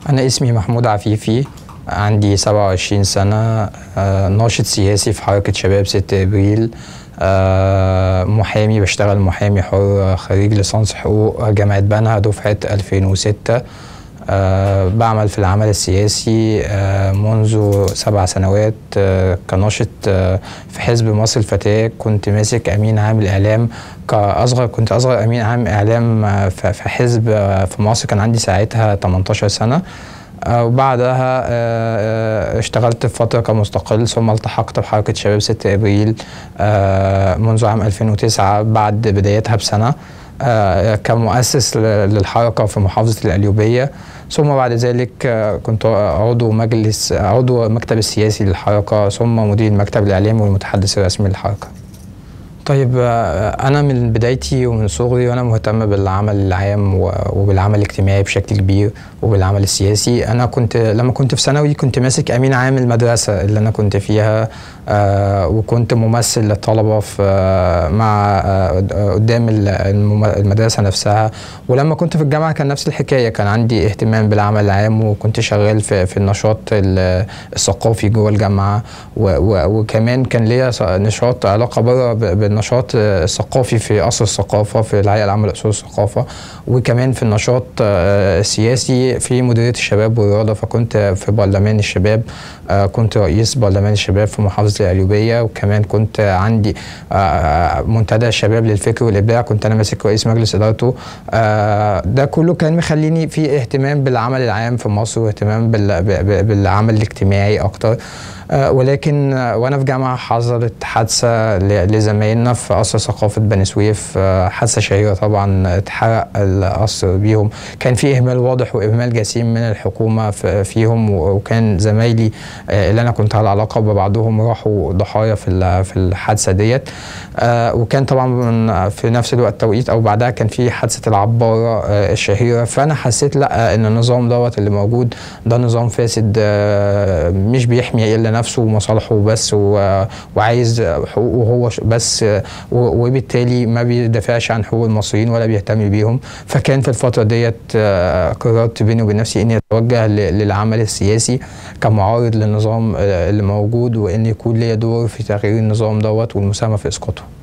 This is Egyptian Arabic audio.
أنا اسمي محمود عفيفي عندي 27 سنة آه، ناشط سياسي في حركة شباب 6 أبريل آه، محامي بشتغل محامي حر خريج ليسانس حقوق جامعة بنها دفعة 2006 آه، بعمل في العمل السياسي آه، منذ سبع سنوات آه، كناشط آه، في حزب مصر الفتاة كنت ماسك أمين عام الإعلام كأصغر كنت أصغر أمين عام إعلام آه، في في حزب آه، في مصر كان عندي ساعتها 18 سنة آه، وبعدها آه، آه، اشتغلت في فترة كمستقل ثم التحقت بحركة شباب 6 أبريل آه، منذ عام 2009 بعد بدايتها بسنة آه، كمؤسس ل- للحركة في محافظة القليوبية ثم بعد ذلك آه، كنت عضو مجلس عضو المكتب السياسي للحركة ثم مدير المكتب الإعلامي والمتحدث الرسمي للحركة طيب آه، أنا من بدايتي ومن صغري وأنا مهتم بالعمل العام و- وبالعمل الاجتماعي بشكل كبير وبالعمل السياسي أنا كنت لما كنت في ثانوي كنت ماسك أمين عام المدرسة اللي أنا كنت فيها آه، وكنت ممثل للطلبة في آه، مع آه، قدام ال- المم- المدرسة نفسها ولما كنت في الجامعة كان نفس الحكاية كان عندي اهتمام بالعمل العام وكنت شغال في, في النشاط ال- الثقافي جوه الجامعة و- و- وكمان كان ليا ص- نشاط علاقة بره ب- بالنشاط آه، الثقافي في قصر الثقافة في الهيئة العامة لأصول الثقافة وكمان في النشاط آه، السياسي في مديرية الشباب والرياضة فكنت في برلمان الشباب آه، كنت رئيس برلمان الشباب في محافظة القليوبية وكمان كنت عندي آه، منتدى الشباب للفكر والإبداع كنت أنا ماسك رئيس مجلس إدارته آه، ده كله كان مخليني في اهتمام بالعمل العام في مصر واهتمام بال- ب- ب- بالعمل الاجتماعي أكتر آه، ولكن آه، وانا في جامعه حصلت حادثه ل- لزمايلنا في قصر ثقافه بني سويف آه، حادثه شهيره طبعا اتحرق القصر بيهم كان في اهمال واضح واهمال جسيم من الحكومه في- فيهم و- وكان زمايلي آه، اللي انا كنت على علاقه ببعضهم راحوا ضحايا في ال- في الحادثه ديت آه، وكان طبعا من- في نفس الوقت توقيت او بعدها كان في حادثه العباره آه، الشهيره فانا حسيت لا ان النظام دوت اللي موجود ده نظام فاسد آه، مش بيحمي الا نفسه ومصالحه بس و- وعايز حقوقه هو ش- بس آه، و- وبالتالي ما بيدافعش عن حقوق المصريين ولا بيهتم بيهم فكان في الفتره ديت آه، قررت بيني وبين نفسي اني اتوجه ل- للعمل السياسي كمعارض للنظام آه، اللي موجود وان يكون ليا دور في تغيير النظام دوت والمساهمه في اسقاطه